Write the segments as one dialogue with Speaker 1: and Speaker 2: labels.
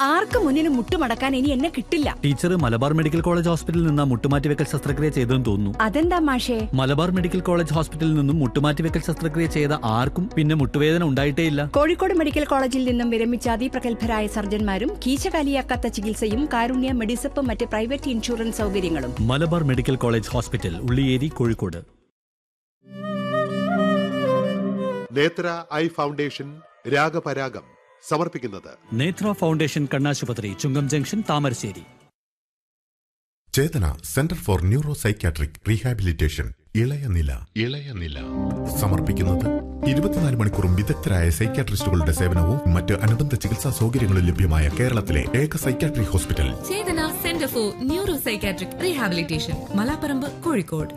Speaker 1: ആർക്ക് മുന്നിന് മുട്ടുമടക്കാൻ ഇനി എന്നെ കിട്ടില്ല
Speaker 2: ടീച്ചർ മലബാർ മെഡിക്കൽ കോളേജ് ഹോസ്പിറ്റലിൽ നിന്ന് മുട്ടുമാറ്റിവെക്കൽ ശസ്ത്രക്രിയ ചെയ്തെന്ന് തോന്നുന്നു
Speaker 1: അതെന്താ മാഷേ
Speaker 2: മലബാർ മെഡിക്കൽ കോളേജ് ഹോസ്പിറ്റലിൽ നിന്നും മുട്ടുമാറ്റിവെക്കൽ ശസ്ത്രക്രിയ ചെയ്ത ആർക്കും പിന്നെ മുട്ടുവേദന ഉണ്ടായിട്ടേയില്ല
Speaker 1: കോഴിക്കോട് മെഡിക്കൽ കോളേജിൽ നിന്നും വിരമിച്ച അതിപ്രഗത്ഭരായ സർജന്മാരും കീശകാലിയാക്കാത്ത ചികിത്സയും കാരുണ്യ മെഡിസപ്പും മറ്റ് പ്രൈവറ്റ് ഇൻഷുറൻസ് സൗകര്യങ്ങളും
Speaker 2: Malabar medical college hospital Ulliyeri Kozhikode
Speaker 3: Nethra eye foundation Ragaparagam സമർപ്പിക്കുന്നത്
Speaker 2: നേത്ര ഫൗണ്ടേഷൻ കണ്ണാശുപത്രി Chungam junction Thamarassery
Speaker 4: Chetana centre for neuro psychiatric rehabilitation ഇളയ നില ഇളയ നില സമർപ്പിക്കുന്നത് ഇരുപത്തിനാല് മണിക്കൂറും വിദഗ്ധരായ സൈക്യാട്രിസ്റ്റുകളുടെ സേവനവും മറ്റ് അനുബന്ധ ചികിത്സാ സൗകര്യങ്ങളും ലഭ്യമായ കേരളത്തിലെ ഏക psychiatric hospital
Speaker 5: Chetana centre for neuro psychiatric rehabilitation Malaparamba Kozhikode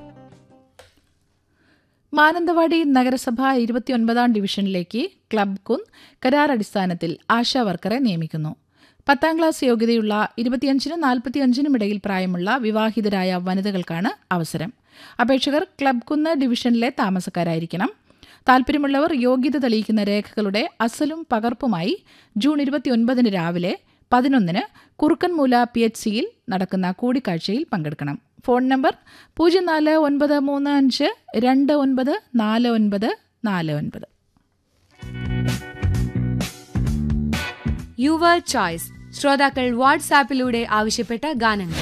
Speaker 6: Mananthavady നഗരസഭ ഇരുപത്തിയൊൻപതാം ഡിവിഷനിലേക്ക് ക്ലബ് കുന്ന് കരാർ അടിസ്ഥാനത്തിൽ ആശാ വർക്കറെ നിയമിക്കുന്നു പത്താം ക്ലാസ് യോഗ്യതയുള്ള ഇരുപത്തിയഞ്ചിനും നാൽപ്പത്തിയഞ്ചിനും ഇടയിൽ പ്രായമുള്ള വിവാഹിതരായ വനിതകൾക്കാണ് അവസരം അപേക്ഷകർ ക്ലബ് കുന്ന് ഡിവിഷനിലെ താമസക്കാരായിരിക്കണം താൽപ്പര്യമുള്ളവർ യോഗ്യത തെളിയിക്കുന്ന രേഖകളുടെ അസലും പകർപ്പുമായി ജൂൺ ഇരുപത്തിയൊൻപതിന് രാവിലെ പതിനൊന്നിന് കുറുക്കൻമൂല പി എച്ച് സിയിൽ നടക്കുന്ന കൂടിക്കാഴ്ചയിൽ പങ്കെടുക്കണം ഫോൺ നമ്പർ പൂജ്യം നാല് ഒൻപത് മൂന്ന് അഞ്ച് രണ്ട് ഒൻപത് നാല് ഒൻപത് നാല് ഒൻപത്
Speaker 7: യുവർ ചോയ്സ് ശ്രോതാക്കൾ വാട്സാപ്പിലൂടെ ആവശ്യപ്പെട്ട ഗാനങ്ങൾ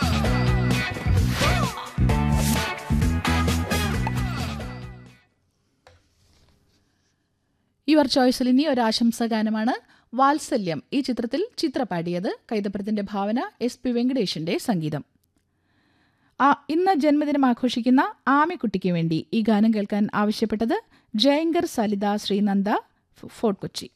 Speaker 6: യുവർ ചോയ്സിൽ ഇനി ഒരു ആശംസാ ഗാനമാണ് വാത്സല്യം ഈ ചിത്രത്തിൽ ചിത്ര പാടിയത് കൈതപ്രത്തിന്റെ ഭാവന എസ് പി വെങ്കടേഷിന്റെ സംഗീതം ആ ഇന്ന് ജന്മദിനം ആഘോഷിക്കുന്ന ആമിക്കുട്ടിക്ക് വേണ്ടി ഈ ഗാനം കേൾക്കാൻ ആവശ്യപ്പെട്ടത് ജയങ്കർ സലിത ശ്രീനന്ദ ഫോർട്ട് കൊച്ചി